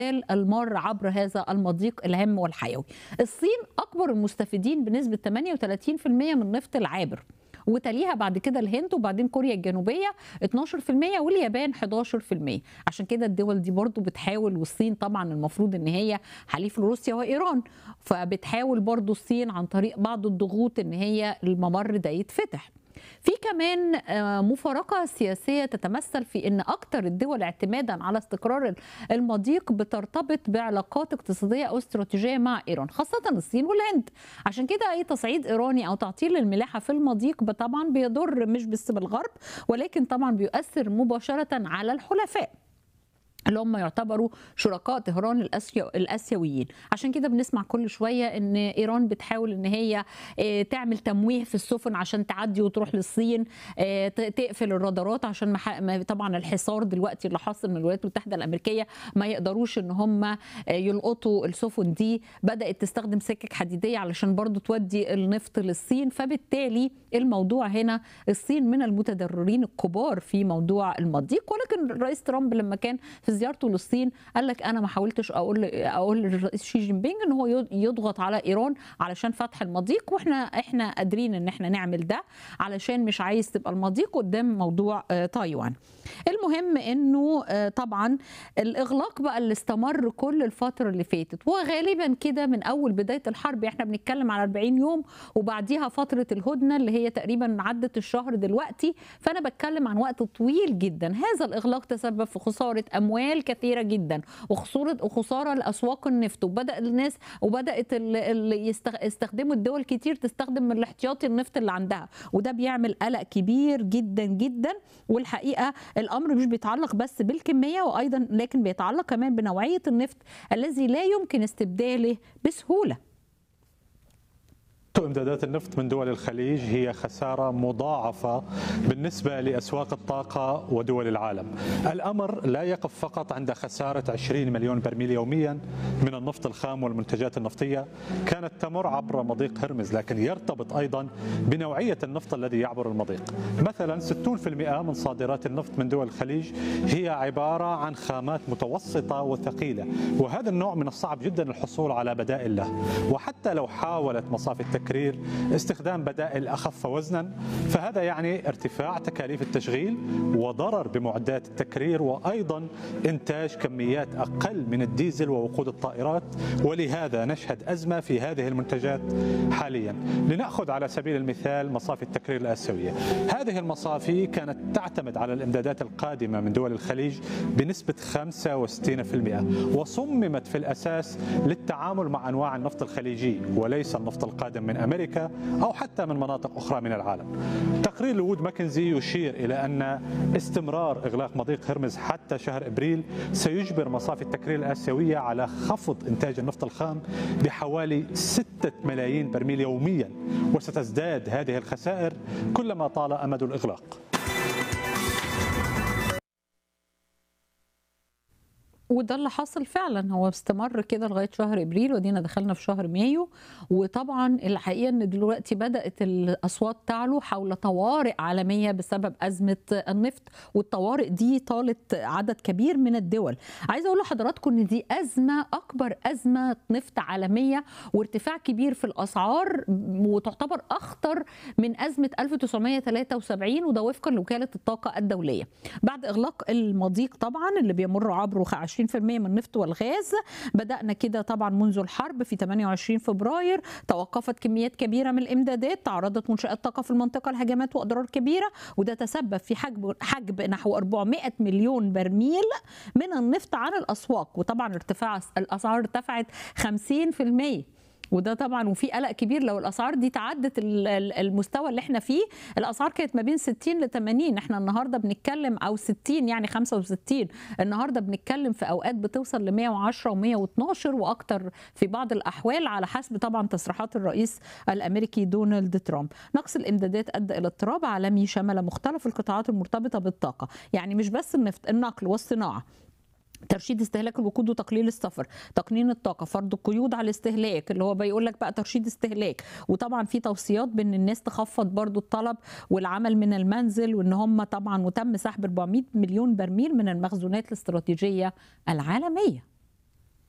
المار عبر هذا المضيق الهام والحيوي الصين أكبر المستفيدين بنسبة 38% من نفط العابر وتليها بعد كده الهند وبعدين كوريا الجنوبية 12% واليابان 11% عشان كده الدول دي برضو بتحاول والصين طبعا المفروض ان هي حليف لروسيا وإيران فبتحاول برضو الصين عن طريق بعض الضغوط ان هي الممر ده يتفتح في كمان مفارقة سياسية تتمثل في أن أكثر الدول اعتمادا على استقرار المضيق بترتبط بعلاقات اقتصادية أو استراتيجية مع إيران خاصة الصين والهند عشان كده أي تصعيد إيراني أو تعطيل الملاحة في المضيق طبعا بيضر مش بس بالغرب ولكن طبعا بيؤثر مباشرة على الحلفاء اللي هم يعتبروا شركاء طهران الأسيو الاسيويين عشان كده بنسمع كل شويه ان ايران بتحاول ان هي تعمل تمويه في السفن عشان تعدي وتروح للصين تقفل الرادارات عشان ما طبعا الحصار دلوقتي اللي حاصل من الولايات المتحده الامريكيه ما يقدروش ان هم يلقطوا السفن دي بدات تستخدم سكك حديديه علشان برضو تودي النفط للصين فبالتالي الموضوع هنا الصين من المتضررين الكبار في موضوع المضيق ولكن الرئيس ترامب لما كان في زيارته للصين قال لك انا ما حاولتش اقول اقول للرئيس شي جين بينج ان هو يضغط على ايران علشان فتح المضيق واحنا احنا قادرين ان احنا نعمل ده علشان مش عايز تبقى المضيق قدام موضوع تايوان المهم انه طبعا الاغلاق بقى اللي استمر كل الفتره اللي فاتت وغالبا كده من اول بدايه الحرب احنا بنتكلم على 40 يوم وبعديها فتره الهدنه اللي هي تقريبا عدت الشهر دلوقتي فانا بتكلم عن وقت طويل جدا هذا الاغلاق تسبب في خساره اموال اموال كثيره جدا وخساره وخساره لاسواق النفط وبدا الناس وبدات اللي يستخدموا الدول كتير تستخدم من الاحتياطي النفط اللي عندها وده بيعمل قلق كبير جدا جدا والحقيقه الامر مش بيتعلق بس بالكميه وايضا لكن بيتعلق كمان بنوعيه النفط الذي لا يمكن استبداله بسهوله امدادات النفط من دول الخليج هي خساره مضاعفه بالنسبه لاسواق الطاقه ودول العالم. الامر لا يقف فقط عند خساره 20 مليون برميل يوميا من النفط الخام والمنتجات النفطيه كانت تمر عبر مضيق هرمز لكن يرتبط ايضا بنوعيه النفط الذي يعبر المضيق. مثلا 60% من صادرات النفط من دول الخليج هي عباره عن خامات متوسطه وثقيله وهذا النوع من الصعب جدا الحصول على بدائل له وحتى لو حاولت مصافي التكرير التكرير استخدام بدائل اخف وزنا فهذا يعني ارتفاع تكاليف التشغيل وضرر بمعدات التكرير وايضا انتاج كميات اقل من الديزل ووقود الطائرات ولهذا نشهد ازمه في هذه المنتجات حاليا لناخذ على سبيل المثال مصافي التكرير الاسيويه هذه المصافي كانت تعتمد على الامدادات القادمه من دول الخليج بنسبه 65% وصممت في الاساس للتعامل مع انواع النفط الخليجي وليس النفط القادم من امريكا او حتى من مناطق اخرى من العالم. تقرير لوود ماكنزي يشير الى ان استمرار اغلاق مضيق هرمز حتى شهر ابريل سيجبر مصافي التكرير الاسيويه على خفض انتاج النفط الخام بحوالي 6 ملايين برميل يوميا وستزداد هذه الخسائر كلما طال امد الاغلاق. وده اللي حصل فعلا هو استمر كده لغايه شهر ابريل ودينا دخلنا في شهر مايو وطبعا الحقيقه ان دلوقتي بدات الاصوات تعلو حول طوارئ عالميه بسبب ازمه النفط والطوارئ دي طالت عدد كبير من الدول عايزه اقول لحضراتكم ان دي ازمه اكبر ازمه نفط عالميه وارتفاع كبير في الاسعار وتعتبر اخطر من ازمه 1973 وده وفقا لوكاله الطاقه الدوليه بعد اغلاق المضيق طبعا اللي بيمر عبره 20% من النفط والغاز بدأنا كده طبعا منذ الحرب في 28 فبراير توقفت كميات كبيرة من الإمدادات تعرضت منشآت طاقة في المنطقة لهجمات وأضرار كبيرة وده تسبب في حجب حجب نحو 400 مليون برميل من النفط عن الأسواق وطبعا ارتفاع الأسعار ارتفعت 50% وده طبعا وفي قلق كبير لو الاسعار دي تعدت المستوى اللي احنا فيه الاسعار كانت ما بين 60 ل 80 احنا النهارده بنتكلم او 60 يعني 65 النهارده بنتكلم في اوقات بتوصل ل 110 و112 واكتر في بعض الاحوال على حسب طبعا تصريحات الرئيس الامريكي دونالد ترامب نقص الامدادات ادى الى اضطراب عالمي شمل مختلف القطاعات المرتبطه بالطاقه يعني مش بس النفط النقل والصناعه ترشيد استهلاك الوقود وتقليل السفر تقنين الطاقه فرض القيود على الاستهلاك اللي هو بيقول لك بقى ترشيد استهلاك وطبعا في توصيات بان الناس تخفض برضو الطلب والعمل من المنزل وان هم طبعا وتم سحب 400 مليون برميل من المخزونات الاستراتيجيه العالميه